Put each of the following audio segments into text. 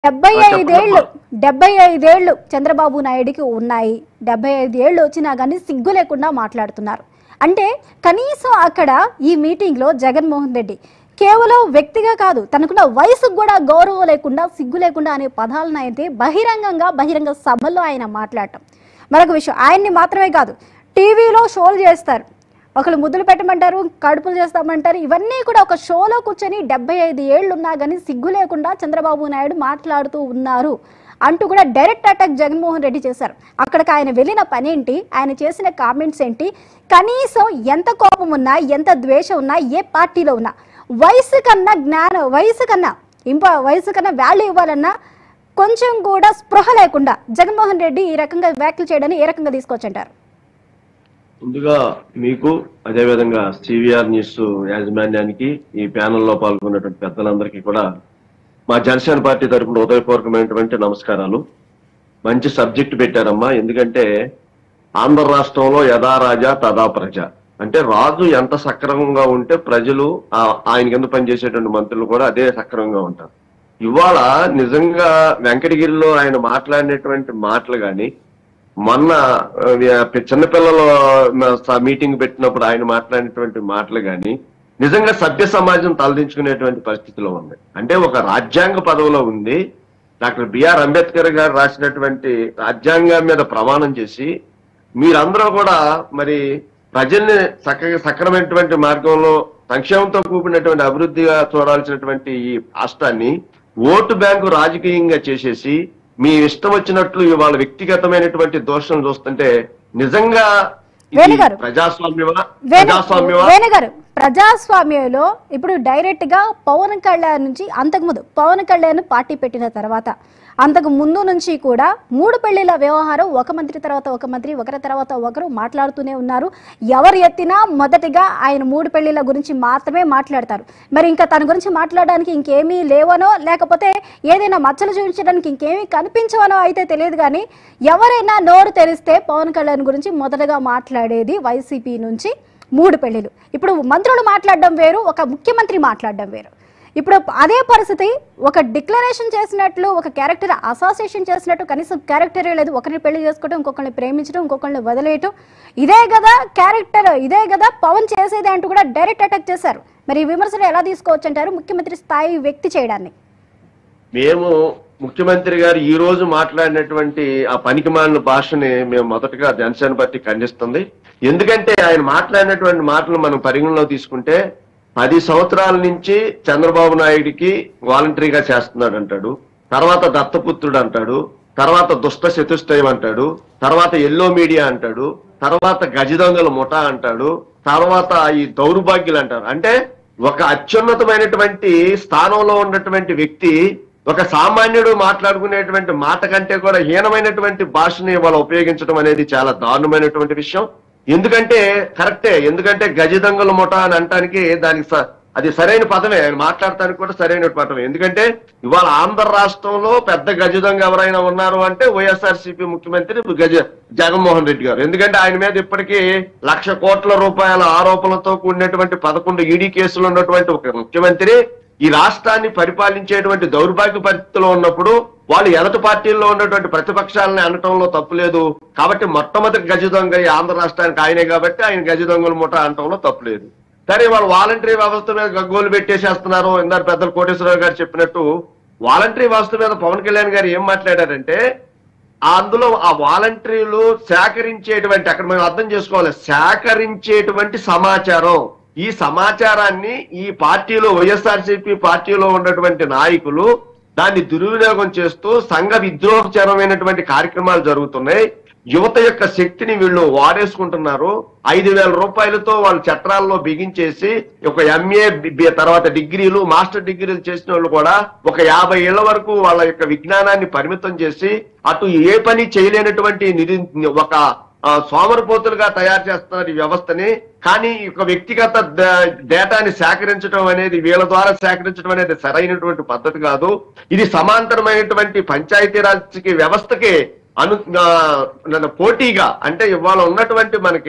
డెబ్బై ఆ, ఐదేళ్లు చెప్పండమ్మా. డెబ్బై ఐదేళ్లు చంద్రబాబు నాయుడికి ఉన్నాయి డెబ్బై ఐదేళ్లు వచ్చినా కానీ సిగ్గు లేకుండా మాట్లాడుతున్నారు అంటే కనీసం అక్కడ ఈ మీటింగ్లో జగన్మోహన్ రెడ్డి కేవలం వ్యక్తిగా కాదు తనకున్న వయసుకు కూడా గౌరవం లేకుండా సిగ్గు లేకుండా అనే పదాలను అయితే బహిరంగంగా బహిరంగ సభల్లో ఆయన మాట్లాడటం మరొక విషయం ఆయన్ని మాత్రమే కాదు టీవీలో షోలు చేస్తారు ఒకళ్ళు ముద్దులు పెట్టమంటారు కడుపులు చేస్తామంటారు ఇవన్నీ కూడా ఒక షోలో కూర్చొని డెబ్బై ఐదు ఏళ్ళు ఉన్నా కానీ సిగ్గు లేకుండా చంద్రబాబు నాయుడు మాట్లాడుతూ ఉన్నారు అంటూ కూడా డైరెక్ట్ అటాక్ జగన్మోహన్ రెడ్డి చేశారు అక్కడికి ఆయన వెళ్ళిన పని ఏంటి ఆయన చేసిన కామెంట్స్ ఏంటి కనీసం ఎంత కోపం ఉన్నా ఎంత ద్వేషం ఉన్నా ఏ పార్టీలో ఉన్నా వయసు కన్నా జ్ఞాన వయసు కన్నా ఇంప వయసు కన్నా వాల్యూ ఇవ్వాలన్నా కొంచెం కూడా స్పృహ లేకుండా జగన్మోహన్ రెడ్డి ఈ రకంగా వ్యాఖ్యలు చేయడాన్ని ఏ రకంగా తీసుకొచ్చంటారు ముందుగా మీకు అదేవిధంగా సివిఆర్ న్యూస్ యాజమాన్యానికి ఈ ప్యానెల్లో పాల్గొన్నటువంటి పెద్దలందరికీ కూడా మా జనసేన పార్టీ తరపున హృదయపూర్వకమైనటువంటి నమస్కారాలు మంచి సబ్జెక్ట్ పెట్టారమ్మా ఎందుకంటే ఆంధ్ర రాష్ట్రంలో యథా రాజా తదా ప్రజ అంటే రాజు ఎంత సక్రమంగా ఉంటే ప్రజలు ఆ- ఆయన కింద పనిచేసేటువంటి మంత్రులు కూడా అదే సక్రమంగా ఉంటారు ఇవాళ నిజంగా వెంకటగిరిలో ఆయన మాట్లాడినటువంటి మాటలు గాని మొన్న ఆ, చిన్నపిల్లల స- మీటింగ్ పెట్టినప్పుడు ఆయన మాట్లాడినటువంటి మాటలు గాని నిజంగా సభ్య సమాజం తలదించుకునేటువంటి పరిస్థితిలో ఉంది అంటే ఒక రాజ్యాంగ పదవిలో ఉంది డాక్టర్ బిఆర్ అంబేద్కర్ గారు రాసినటువంటి రాజ్యాంగం మీద ప్రమాణం చేసి మీరందరూ కూడా మరి ప్రజల్ని చక్కగా సక్రమైనటువంటి మార్గంలో సంక్షేమంతో కూడినటువంటి అభివృద్ధిగా చూడాల్సినటువంటి ఈ రాష్ట్రాన్ని ఓటు బ్యాంకు రాజకీయంగా చేసేసి మీ ఇష్టం వచ్చినట్లు ఇవాళ వ్యక్తిగతమైనటువంటి దోషం చూస్తుంటే నిజంగా ఇది వేణుగారు. ప్రజాస్వామ్యమా వేణు ప్రజాస్వామ్యమా వేణు గారు ప్రజాస్వామ్యంలో ఇప్పుడు డైరెక్ట్ గా పవన్ కళ్యాణ్ నుంచి అంతకుముందు పవన్ కళ్యాణ్ పార్టీ పెట్టిన తర్వాత అంతకు ముందు నుంచి కూడా మూడు పెళ్లిల వ్యవహారం ఒక మంత్రి తర్వాత ఒక మంత్రి ఒకరి తర్వాత ఒకరు మాట్లాడుతూనే ఉన్నారు ఎవరు ఎత్తినా మొదటిగా ఆయన మూడు పెళ్లిల గురించి మాత్రమే మాట్లాడతారు మరి ఇంకా తన గురించి మాట్లాడడానికి ఇంకేమీ లేవనో లేకపోతే ఏదైనా మచ్చలు చూపించడానికి ఇంకేమీ కనిపించవనో అయితే తెలియదు కానీ ఎవరైనా నోరు తెరిస్తే పవన్ కళ్యాణ్ గురించి మొదటగా మాట్లాడేది వైసీపీ నుంచి మూడు పెళ్లిలు ఇప్పుడు మంత్రులు మాట్లాడడం వేరు ఒక ముఖ్యమంత్రి మాట్లాడడం వేరు ఇప్పుడు అదే పరిస్థితి ఒక డిక్లరేషన్ చేసినట్లు ఒక క్యారెక్టర్ అసోసియేషన్ చేసినట్టు కనీసం క్యారెక్టరే లేదు ఒకరిని పెళ్లి చేసుకోవడం ఇంకొకరిని ప్రేమించడం ఇంకొకరిని వదిలేయటం ఇదే కదా క్యారెక్టర్ ఇదే కదా పవన్ చేసేది అంటూ కూడా డైరెక్ట్ అటాక్ చేశారు మరి ఈ విమర్శలు ఎలా తీసుకోవచ్చు అంటారు ముఖ్యమంత్రి స్థాయి వ్యక్తి చేయడాన్ని మేము ముఖ్యమంత్రి గారు ఈ రోజు మాట్లాడినటువంటి ఆ పనికిమాలిన భాషని మేము మొదటగా జనసేన పార్టీ ఖండిస్తుంది ఎందుకంటే ఆయన మాట్లాడినటువంటి మాటలు మనం పరిగణలో తీసుకుంటే పది సంవత్సరాల నుంచి చంద్రబాబు నాయుడికి వాలంటరీగా చేస్తున్నాడు అంటాడు తర్వాత దత్తపుత్రుడు అంటాడు తర్వాత దుష్ట చతుష్టయం అంటాడు తర్వాత ఎల్లో మీడియా అంటాడు తర్వాత గజదొంగల ముఠా అంటాడు తర్వాత ఈ దౌర్భాగ్యులు అంటారు అంటే ఒక అత్యున్నతమైనటువంటి స్థానంలో ఉన్నటువంటి వ్యక్తి ఒక సామాన్యుడు మాట్లాడుకునేటువంటి మాట కంటే కూడా హీనమైనటువంటి భాషని వాళ్ళు ఉపయోగించడం అనేది చాలా దారుణమైనటువంటి విషయం ఎందుకంటే కరెక్టే ఎందుకంటే గజదంగల ముఠ అని అంటానికి దానికి స- అది సరైన పదమే ఆయన మాట్లాడటానికి కూడా సరైన పదమే ఎందుకంటే ఇవాళ ఆంధ్ర రాష్ట్రంలో పెద్ద గజదొంగ ఎవరైనా ఉన్నారు అంటే వైఎస్ఆర్సీపీ ముఖ్యమంత్రి గజ జగన్మోహన్ రెడ్డి గారు ఎందుకంటే ఆయన మీద ఇప్పటికీ లక్ష కోట్ల రూపాయల ఆరోపణలతో కూడినటువంటి పదకొండు ఈడీ కేసులు ఉన్నటువంటి ఒక ముఖ్యమంత్రి ఈ రాష్ట్రాన్ని పరిపాలించేటువంటి దౌర్భాగ్య పరిస్థితిలో ఉన్నప్పుడు వాళ్ళు ఎదటి పార్టీల్లో ఉన్నటువంటి ప్రతిపక్షాలని అనటంలో తప్పు లేదు కాబట్టి మొట్టమొదటి గజ దొంగ ఈ ఆంధ్ర రాష్ట్రానికి ఆయనే కాబట్టి ఆయన గజ దొంగల ముఠ అనటంలో తప్పు లేదు సరే వాళ్ళు వాలంటరీ వ్యవస్థ మీద గగ్గోలు పెట్టేసేస్తున్నారు ఇందారు పెద్దలు కోటేశ్వరరావు గారు చెప్పినట్టు వాలంటరీ వ్యవస్థ మీద పవన్ కళ్యాణ్ గారు ఏం మాట్లాడారంటే అందులో ఆ వాలంటీర్లు సేకరించేటువంటి అక్కడ మేము అర్థం చేసుకోవాలి సేకరించేటువంటి సమాచారం ఈ సమాచారాన్ని ఈ పార్టీలో వైఎస్ఆర్సీపీ పార్టీలో ఉన్నటువంటి నాయకులు దాన్ని దుర్వినియోగం చేస్తూ సంఘ విద్రోహకరమైనటువంటి కార్యక్రమాలు జరుగుతున్నాయి యువత యొక్క శక్తిని వీళ్ళు వాడేసుకుంటున్నారు ఐదు వేల రూపాయలతో వాళ్ళ చట్రాల్లో బిగించేసి ఒక ఎంఏ తర్వాత డిగ్రీలు మాస్టర్ డిగ్రీలు చేసిన వాళ్ళు కూడా ఒక యాభై ఏళ్ల వరకు వాళ్ళ యొక్క విజ్ఞానాన్ని పరిమితం చేసి అటు ఏ పని చేయలేనటువంటి నిరి ఒక ఆ, సోమరపోతులుగా తయారు చేస్తున్నారు ఈ వ్యవస్థని కానీ ఈ యొక్క వ్యక్తిగత డ- డేటాని సేకరించడం అనేది వీళ్ళ ద్వారా సేకరించడం అనేది సరైనటువంటి పద్ధతి కాదు ఇది సమాంతరమైనటువంటి పంచాయతీరాజ్ వ్యవస్థకి అను ఆ, నన్ను పోటీగా అంటే ఇవాళ ఉన్నటువంటి మనకి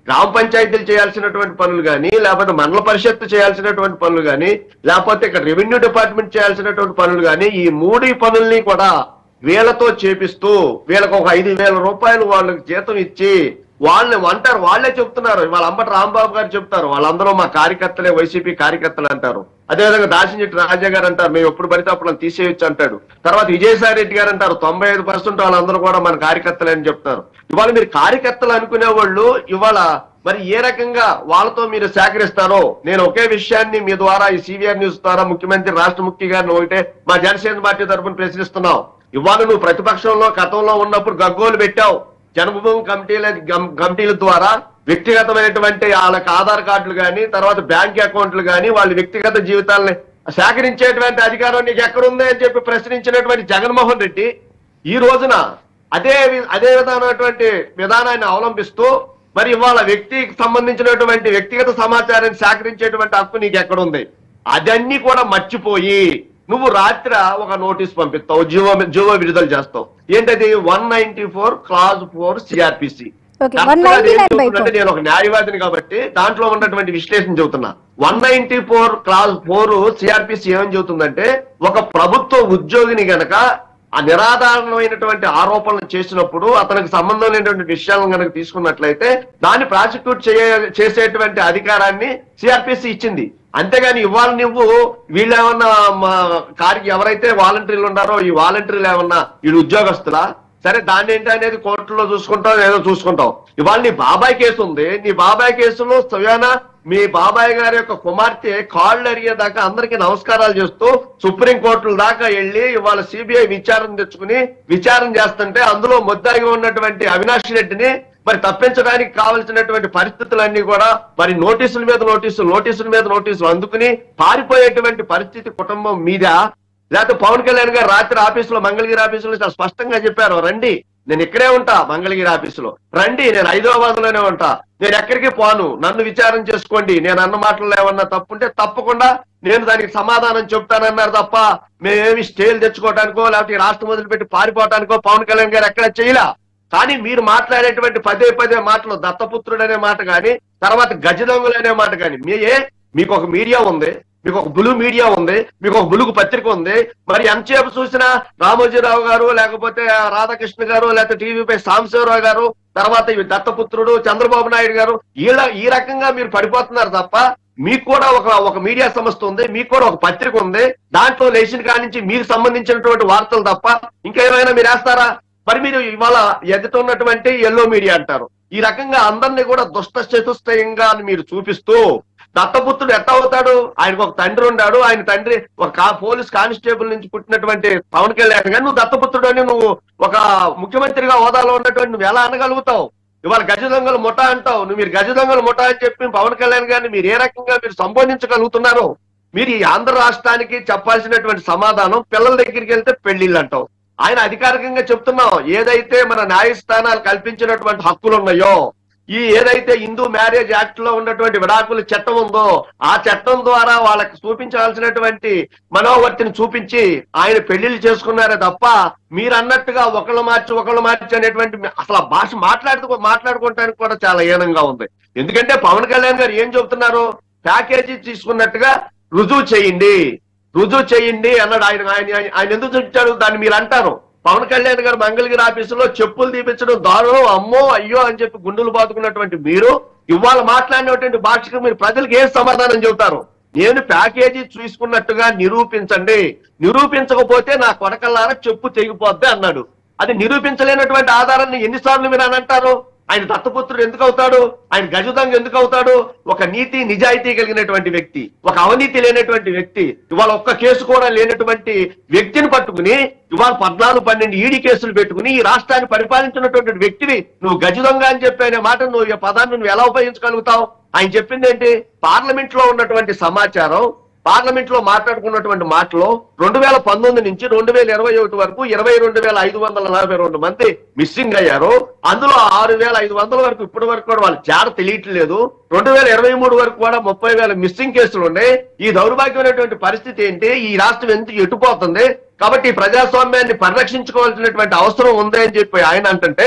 గ్రామ పంచాయతీలు చేయాల్సినటువంటి పనులు కానీ లేకపోతే మండల పరిషత్తు చేయాల్సినటువంటి పనులు కానీ లేకపోతే ఇక్కడ రెవెన్యూ డిపార్ట్మెంట్ చేయాల్సినటువంటి పనులు కానీ ఈ మూడు పనుల్ని కూడా వీళ్ళతో చేపిస్తూ వీళ్ళకి ఒక ఐదు వేల రూపాయలు వాళ్ళకి జీతం ఇచ్చి వాళ్ళని అంటారు వాళ్ళే చెప్తున్నారు వాళ్ళ అంబటి రాంబాబు గారు చెప్తారు వాళ్ళందరూ మా కార్యకర్తలే వైసీపీ కార్యకర్తలు అంటారు అదేవిధంగా దాసినట్టు రాజా గారు అంటారు మేము ఎప్పుడు పడితే అప్పుడు నన్ను తీసేయొచ్చు అంటాడు తర్వాత విజయసాయి రెడ్డి గారు అంటారు తొంభై ఐదు పర్సెంట్ వాళ్ళందరూ కూడా మన కార్యకర్తలే అని చెప్తారు ఇవాళ మీరు కార్యకర్తలు అనుకునే వాళ్ళు ఇవాళ మరి ఏ రకంగా వాళ్ళతో మీరు సేకరిస్తారో నేను ఒకే విషయాన్ని మీ ద్వారా ఈ సివిఆర్ న్యూస్ ద్వారా ముఖ్యమంత్రి రాష్ట్ర ముఖ్య గారిని ఒకటే మా జనసేన పార్టీ తరఫున ప్రశ్నిస్తున్నాం ఇవాళ నువ్వు ప్రతిపక్షంలో గతంలో ఉన్నప్పుడు గగ్గోలు పెట్టావు జన్మభూమి కమిటీల గం- కమిటీల ద్వారా వ్యక్తిగతమైనటువంటి వాళ్ళకి ఆధార్ కార్డులు కానీ తర్వాత బ్యాంక్ అకౌంట్లు కానీ వాళ్ళ వ్యక్తిగత జీవితాలని సేకరించేటువంటి అధికారం నీకు ఎక్కడుంది అని చెప్పి ప్రశ్నించినటువంటి జగన్మోహన్ రెడ్డి ఈ రోజున అదే వి- అదే విధానటువంటి విధానాన్ని అవలంబిస్తూ మరి ఇవాళ వ్యక్తికి సంబంధించినటువంటి వ్యక్తిగత సమాచారాన్ని సేకరించేటువంటి హక్కు నీకు ఎక్కడుంది అదన్నీ కూడా మర్చిపోయి నువ్వు రాత్రి ఒక నోటీస్ పంపిస్తావు జీవో జీవో విడుదల చేస్తావు ఏంటది one ninety four clause four CRPC Okay, 199 by four. నేను ఒక న్యాయవాదిని కాబట్టి దాంట్లో ఉన్నటువంటి విశ్లేషణ చెబుతున్నా one ninety four clause four CRPC ఏమని చెబుతుందంటే ఒక ప్రభుత్వ ఉద్యోగిని గనక ఆ నిరాధారణమైనటువంటి ఆరోపణలు చేసినప్పుడు అతనికి సంబంధం లేనటువంటి విషయాలను కనుక తీసుకున్నట్లయితే దాన్ని ప్రాసిక్యూట్ చేయ చేసేటువంటి అధికారాన్ని సిఆర్పిసి ఇచ్చింది అంతేగాని ఇవాళ నువ్వు వీళ్ళేమన్నా మా కార్య ఎవరైతే వాలంటీర్లు ఉన్నారో ఈ వాలంటీర్లు ఏమన్నా వీళ్ళు ఉద్యోగస్తులా సరే దాన్ని ఏంటి అనేది కోర్టులో చూసుకుంటాం ఏదో చూసుకుంటాం ఇవాళ నీ బాబాయ్ కేసు ఉంది నీ బాబాయ్ కేసులో స్వయాన మీ బాబాయ్ గారి యొక్క కుమార్తె కాళ్ళు అరిగేదాకా అందరికీ నమస్కారాలు చేస్తూ సుప్రీం కోర్టుల దాకా వెళ్ళి ఇవాళ సిబిఐ విచారణ తెచ్చుకుని విచారణ చేస్తుంటే అందులో ముద్దాయిగా ఉన్నటువంటి అవినాష్ రెడ్డిని మరి తప్పించడానికి కావలసినటువంటి పరిస్థితులన్నీ కూడా మరి నోటీసుల మీద నోటీసులు నోటీసుల మీద నోటీసులు అందుకుని పారిపోయేటువంటి పరిస్థితి కుటుంబం మీద లేకపోతే పవన్ కళ్యాణ్ గారు రాత్రి ఆఫీసులో మంగళగిరి ఆఫీసులో చాలా స్పష్టంగా చెప్పారు రండి నేను ఇక్కడే ఉంటా మంగళగిరి ఆఫీసులో రండి నేను హైదరాబాద్ లోనే ఉంటా నేను ఎక్కడికి పోను నన్ను విచారం చేసుకోండి నేను అన్న మాటలు ఏమన్నా తప్పుంటే తప్పకుండా నేను దానికి సమాధానం చెప్తానన్నారు తప్ప మేమేమి స్టేలు తెచ్చుకోవడానికో లేకపోతే ఈ రాష్ట్రం వదిలిపెట్టి పారిపోవడానికో పవన్ కళ్యాణ్ గారు ఎక్కడ చేయలా కానీ మీరు మాట్లాడేటువంటి పదే పదే మాటలు దత్తపుత్రుడు అనే మాట కానీ తర్వాత గజదొంగలు అనే మాట కానీ మీ ఏ మీకు ఒక మీడియా ఉంది మీకు ఒక బులుగు మీడియా ఉంది మీకు ఒక బులుగు పత్రిక ఉంది మరి ఎంతసేపు చూసినా రామోజీరావు గారు లేకపోతే రాధాకృష్ణ గారు లేకపోతే టీవీపై సాంబశివరావు గారు తర్వాత ఇవి దత్తపుత్రుడు చంద్రబాబు నాయుడు గారు వీళ్ళ ఈ రకంగా మీరు పడిపోతున్నారు తప్ప మీకు కూడా ఒక ఒక మీడియా సంస్థ ఉంది మీకు కూడా ఒక పత్రిక ఉంది దాంట్లో లేచిన కాడి నుంచి మీకు సంబంధించినటువంటి వార్తలు తప్ప ఇంకా ఏమైనా మీరు వేస్తారా మరి మీరు ఇవాళ ఎదుటున్నటువంటి ఎల్లో మీడియా అంటారు ఈ రకంగా అందరినీ కూడా దుష్ట చతుష్టయంగా అని మీరు చూపిస్తూ దత్తపుత్రుడు ఎట్ట అవుతాడు ఆయనకు ఒక తండ్రి ఉన్నాడు ఆయన తండ్రి ఒక కా- పోలీస్ కానిస్టేబుల్ నుంచి పుట్టినటువంటి పవన్ కళ్యాణ్ కానీ నువ్వు దత్తపుత్రుడు అని నువ్వు ఒక ముఖ్యమంత్రిగా హోదాలో ఉన్నటువంటి నువ్వు ఎలా అనగలుగుతావు ఇవాళ గజ దొంగలు ముఠా అంటావు నువ్వు మీరు గజ దొంగలు ముఠా అని చెప్పి పవన్ కళ్యాణ్ గారిని మీరు ఏ రకంగా మీరు సంబోధించగలుగుతున్నారు మీరు ఈ ఆంధ్ర రాష్ట్రానికి చెప్పాల్సినటువంటి సమాధానం పిల్లల దగ్గరికి వెళ్తే పెళ్లిళ్ళు అంటావు ఆయన అధికారికంగా చెప్తున్నాం ఏదైతే మన న్యాయస్థానాలు కల్పించినటువంటి హక్కులు ఉన్నాయో ఈ ఏదైతే హిందూ మ్యారేజ్ యాక్ట్ లో ఉన్నటువంటి విడాకుల చట్టం ఉందో ఆ చట్టం ద్వారా వాళ్ళకి చూపించాల్సినటువంటి మనోవర్తిని చూపించి ఆయన పెళ్లిళ్ళు చేసుకున్నారే తప్ప మీరు అన్నట్టుగా ఒకళ్ళు మార్చి ఒకళ్ళు మార్చి అనేటువంటి అసలు ఆ భాష మాట్లాడుతూ మాట్లాడుకోవటానికి కూడా చాలా హీనంగా ఉంది ఎందుకంటే పవన్ కళ్యాణ్ గారు ఏం చెబుతున్నారు ప్యాకేజీ తీసుకున్నట్టుగా రుజువు చేయండి రుజువు చేయండి అన్నాడు ఆయన ఆయన ఆయన ఎందుకు చూపించాడు దాన్ని మీరు అంటారు పవన్ కళ్యాణ్ గారు మంగళగిరి ఆఫీసులో చెప్పులు తీపించడం దారుణం అమ్మో అయ్యో అని చెప్పి గుండెలు బాదుకున్నటువంటి మీరు ఇవాళ మాట్లాడినటువంటి భాషకు మీరు ప్రజలకు ఏం సమాధానం చెబుతారు నేను ప్యాకేజీ తీసుకున్నట్టుగా నిరూపించండి నిరూపించకపోతే నా కొడకల్లారా చెప్పు తెగిపోద్ది అన్నాడు అది నిరూపించలేనటువంటి ఆధారాన్ని ఎన్నిసార్లు మీరు అని అంటారు ఆయన దత్తపుత్రుడు ఎందుకు అవుతాడు ఆయన గజదంగ ఎందుకు అవుతాడు ఒక నీతి నిజాయితీ కలిగినటువంటి వ్యక్తి ఒక అవినీతి లేనటువంటి వ్యక్తి ఇవాళ ఒక్క కేసు కూడా లేనటువంటి వ్యక్తిని పట్టుకుని ఇవాళ పద్నాలుగు పన్నెండు ఈడీ కేసులు పెట్టుకుని ఈ రాష్ట్రాన్ని పరిపాలించినటువంటి వ్యక్తివి నువ్వు గజదొంగ అని చెప్పి అనే మాట నువ్వు ఈ పదాన్ని నువ్వు ఎలా ఉపయోగించగలుగుతావు ఆయన చెప్పింది ఏంటి పార్లమెంట్ లో ఉన్నటువంటి సమాచారం పార్లమెంట్ లో మాట్లాడుకున్నటువంటి మాటలో రెండు వేల పంతొమ్మిది నుంచి రెండు వేల ఇరవై ఒకటి వరకు ఇరవై రెండు వేల ఐదు వందల నలభై రెండు మంది మిస్సింగ్ అయ్యారు అందులో ఆరు వేల ఐదు వందల వరకు ఇప్పటి వరకు కూడా వాళ్ళ జాడ తెలియట్లేదు రెండు వేల ఇరవై మూడు వరకు కూడా ముప్పై వేల మిస్సింగ్ కేసులు ఉన్నాయి ఈ దౌర్భాగ్యమైనటువంటి పరిస్థితి ఏంటి ఈ రాష్ట్రం ఎంత ఎటుపోతుంది కాబట్టి ఈ ప్రజాస్వామ్యాన్ని పరిరక్షించుకోవాల్సినటువంటి అవసరం ఉంది అని చెప్పి ఆయన అంటుంటే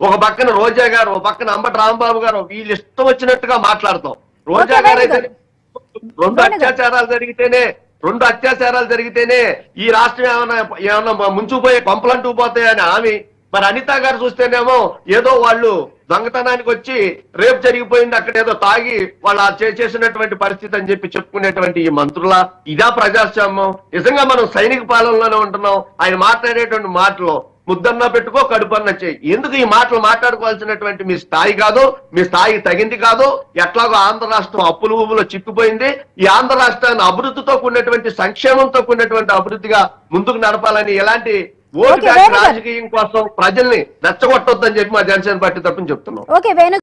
ఒక పక్కన రోజా గారు ఒక పక్కన అంబటి రాంబాబు గారు వీళ్ళు ఇష్టం వచ్చినట్టుగా మాట్లాడతాం రోజా ఓకే, గారు వేణు అయితే గారు. రెండు వేణు గారు. అత్యాచారాలు జరిగితేనే రెండు అత్యాచారాలు జరిగితేనే ఈ రాష్ట్రం ఏమైనా ఏమైనా ముంచుకుపోయే కొంపలంటూ పోతాయని ఆమె మరి అనిత గారు చూస్తేనేమో ఏదో వాళ్ళు దొంగతనానికి వచ్చి రేపు జరిగిపోయింది అక్కడ ఏదో తాగి వాళ్ళు ఆ చే- చేసినటువంటి పరిస్థితి అని చెప్పి చెప్పుకునేటువంటి ఈ మంత్రుల ఇదా ప్రజాస్వామ్యం నిజంగా మనం సైనిక పాలనలోనే ఉంటున్నాం ఆయన మాట్లాడేటువంటి మాటలు ముద్దన్నా పెట్టుకో కడుపన్నా చేయి ఎందుకు ఈ మాటలు మాట్లాడుకోవాల్సినటువంటి మీ స్థాయి కాదు మీ స్థాయి తగింది కాదు ఎట్లాగో ఆంధ్ర రాష్ట్రం అప్పులు ఊబులో చిక్కుపోయింది ఈ ఆంధ్ర రాష్ట్రాన్ని అభివృద్ధితో కూడినటువంటి సంక్షేమంతో కూడినటువంటి అభివృద్ధిగా ముందుకు నడపాలని ఎలాంటి ఓటు ఓకే, బ్యాంక్ వేణు గారు. రాజకీయం కోసం ప్రజల్ని రెచ్చగొట్టొద్దని చెప్పి మా జనసేన పార్టీ తరఫున చెప్తున్నాం ఓకే వేణు